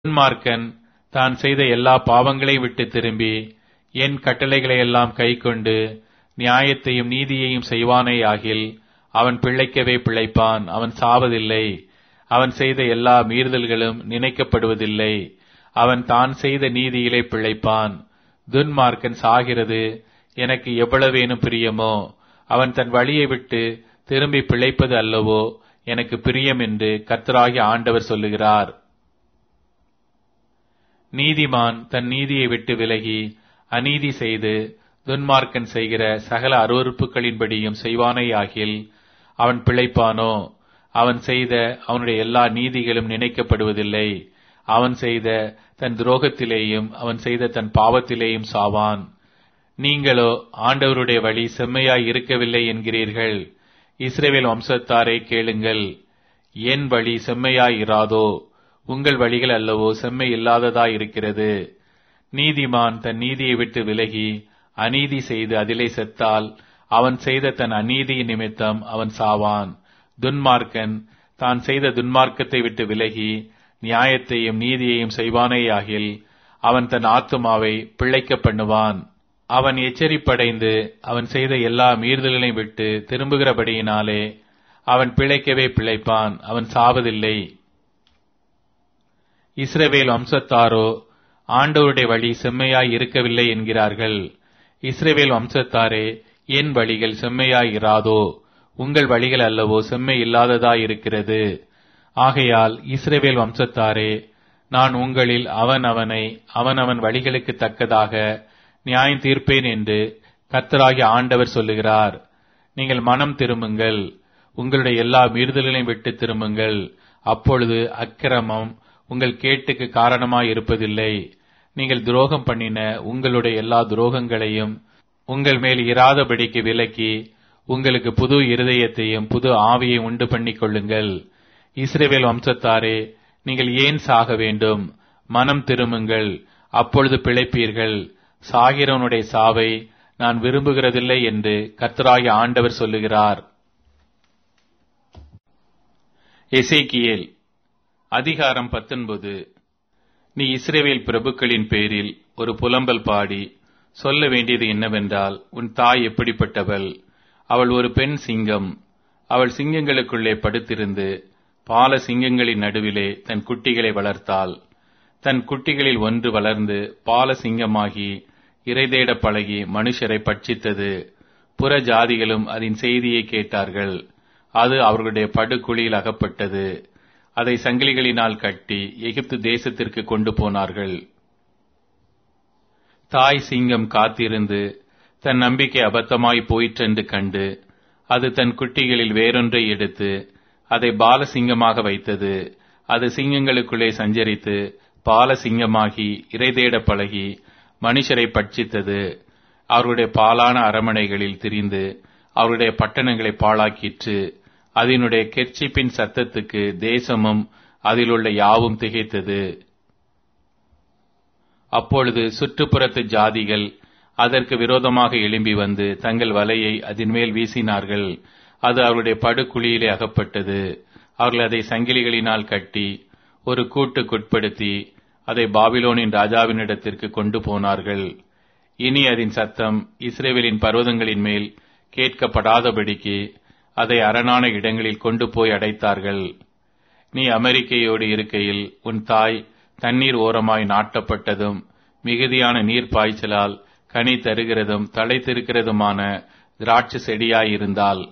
துன்மார்க்கன் தான் செய்த எல்லா பாவங்களை விட்டு திரும்பி என் கட்டளைகளையெல்லாம் கைக்கொண்டு நியாயத்தையும் நீதியையும் செய்வானேயாகில் அவன் பிழைக்கவே பிழைப்பான் அவன் சாவதில்லை அவன் செய்த எல்லா மீறுதல்களும் நினைக்கப்படுவதில்லை அவன் தான் செய்த நீதியிலே பிழைப்பான் துன்மார்க்கன் சாகிறது எனக்கு எவ்வளவேனும் பிரியமோ அவன் தன் வழியை விட்டு திரும்பி பிழைப்பது அல்லவோ எனக்கு பிரியம் என்று கர்த்தராகிய ஆண்டவர் சொல்லுகிறார் நீதிமான் தன் நீதியை விட்டு விலகி அநீதி செய்து துன்மார்க்கன் செய்கிற சகல அருவறுப்புகளின்படியும் செய்வானேயாகில் அவன் பிழைப்பானோ அவன் செய்த அவனுடைய எல்லா நீதிகளும் நினைக்கப்படுவதில்லை அவன் செய்த தன் துரோகத்திலேயும் அவன் செய்த தன் பாவத்திலேயும் சாவான் நீங்களோ ஆண்டவருடைய வழி செம்மையாய் இருக்கவில்லை என்கிறீர்கள் இஸ்ரேவேல் வம்சத்தாரை கேளுங்கள் என் வழி செம்மையாய் இராதோ உங்கள் வழிகள் அல்லவோ செம்மை இல்லாததாய் இருக்கிறது நீதிமான் தன் நீதியை விட்டு விலகி அநீதி செய்து அதிலே செத்தால் அவன் செய்த தன் அநீதி நிமித்தம் அவன் சாவான் துன்மார்க்கன் தான் செய்த துன்மார்க்கத்தை விட்டு விலகி நியாயத்தையும் நீதியையும் செய்வானேயாகில் அவன் தன் ஆத்துமாவை பிழைக்க பண்ணுவான் அவன் எச்சரிப்படைந்து அவன் செய்த எல்லா மீறுதல்களையும் விட்டு திரும்புகிறபடியினாலே அவன் பிழைக்கவே பிழைப்பான் அவன் சாவதில்லை இஸ்ரவேல் வம்சத்தாரோ ஆண்டவருடைய வழி செம்மையாய் இருக்கவில்லை என்கிறார்கள் இஸ்ரவேல் வம்சத்தாரே என் வழிகள் செம்மையாய் இராதோ உங்கள் வழிகள் அல்லவோ செம்மை இல்லாததாய் இருக்கிறது ஆகையால் இஸ்ரவேல் வம்சத்தாரே நான் உங்களில் அவன் அவனை அவனவன் வழிகளுக்கு தக்கதாக நியாயம் தீர்ப்பேன் என்று கர்த்தராகிய ஆண்டவர் சொல்லுகிறார் நீங்கள் மனம் திரும்புங்கள் உங்களுடைய எல்லா மீறுதல்களையும் விட்டு திரும்புங்கள் அப்பொழுது அக்கிரமம் உங்கள் கேட்டுக்கு காரணமாய் இருப்பதில்லை நீங்கள் துரோகம் பண்ணின உங்களுடைய எல்லா துரோகங்களையும் உங்கள் மேல் இராதபடிக்கு விலக்கி உங்களுக்கு புது இருதயத்தையும் புது ஆவியை உண்டு பண்ணிக் கொள்ளுங்கள் இஸ்ரேவேல் வம்சத்தாரே நீங்கள் ஏன் சாக வேண்டும் மனம் திரும்புங்கள் அப்பொழுது பிழைப்பீர்கள் சாகிறவனுடைய சாவை நான் விரும்புகிறதில்லை என்று கர்த்தராகிய ஆண்டவர் சொல்லுகிறார் எசேக்கியேல் அதிகாரம் பத்தொன்பது நீ இஸ்ரேவேல் பிரபுக்களின் பேரில் ஒரு புலம்பல் பாடி சொல்ல வேண்டியது என்னவென்றால் உன் தாய் எப்படிப்பட்டவள் அவள் ஒரு பெண் சிங்கம் அவள் சிங்கங்களுக்குள்ளே படுத்திருந்து பால சிங்கங்களின் நடுவிலே தன் குட்டிகளை வளர்த்தாள் தன் குட்டிகளில் ஒன்று வளர்ந்து பால சிங்கமாகி இறைதேட பழகி மனுஷரை பட்சித்தது புற ஜாதிகளும் அதன் செய்தியை கேட்டார்கள் அது அவர்களுடைய படுகுழியில் அகப்பட்டது அதை சங்கிலிகளினால் கட்டி எகிப்து தேசத்திற்கு கொண்டு போனார்கள் தாய் சிங்கம் காத்திருந்து தன் நம்பிக்கை அபத்தமாய் போயிற்றென்று கண்டு அது தன் குட்டிகளில் வேறொன்றை எடுத்து அதை பாலசிங்கமாக வைத்தது அது சிங்கங்களுக்குள்ளே சஞ்சரித்து பாலசிங்கமாகி இறைதேட பழகி மனுஷரை பட்சித்தது அவர்களுடைய பாலான அரமனைகளில் திரிந்து அவருடைய பட்டணங்களை பாழாக்கிற்று அதனுடைய கெர்ச்சிப்பின் சத்தத்துக்கு தேசமும் அதிலுள்ள யாவும் திகைத்தது அப்பொழுது சுற்றுப்புறத்து ஜாதிகள் அதற்கு விரோதமாக எழும்பி வந்து தங்கள் வலையை அதன் மேல் வீசினார்கள் அது அவருடைய படுகுழியிலே அகப்பட்டது அவர்கள் அதை சங்கிலிகளினால் கட்டி ஒரு கூட்டுக்குட்படுத்தி அதை பாபிலோனின் ராஜாவினிடத்திற்கு கொண்டு போனார்கள் இனி அதன் சத்தம் இஸ்ரேவேலின் பர்வதங்களின் மேல் கேட்கப்படாதபடிக்கு அதை அரணான இடங்களில் கொண்டு போய் அடைத்தார்கள் நீ அமெரிக்கையோடு இருக்கையில் உன் தாய் தண்ணீர் ஓரமாய் நாட்டப்பட்டதும் மிகுதியான நீர் பாய்ச்சலால் கனி தருகிறதும் தலைத்திருக்கிறதுமான திராட்சை செடியாயிருந்தால்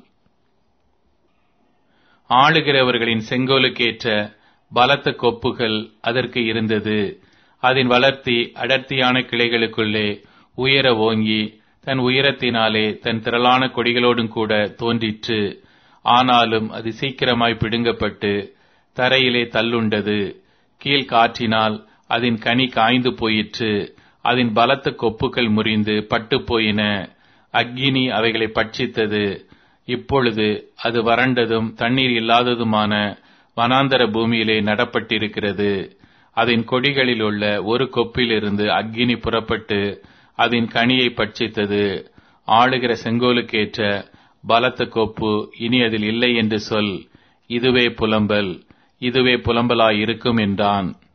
ஆளுகிறவர்களின் செங்கோலுக்கேற்ற பலத்த கொப்புகள் அதற்கு இருந்தது அதன் வளர்த்தி அடர்த்தியான கிளைகளுக்குள்ளே உயர ஓங்கி தன் உயரத்தினாலே தன் திரளான கொடிகளோடும் கூட தோன்றிற்று ஆனாலும் அது சீக்கிரமாய் பிடுங்கப்பட்டு தரையிலே தள்ளுண்டது கீழ் காற்றினால் அதன் கனி காய்ந்து போயிற்று அதன் பலத்த கொப்புகள் முறிந்து பட்டு போயின அக்கினி அவைகளை பட்சித்தது இப்பொழுது அது வறண்டதும் தண்ணீர் இல்லாததுமான வனாந்தர பூமியிலே நடப்பட்டிருக்கிறது அதன் கொடிகளில் உள்ள ஒரு கொப்பிலிருந்து அக்கினி புறப்பட்டு அதன் கனியை பட்சித்தது ஆளுகிற செங்கோலுக்கேற்ற பலத்த கொப்பு இனி அதில் இல்லை என்று சொல் இதுவே புலம்பல் இதுவே புலம்பலாயிருக்கும் என்றான்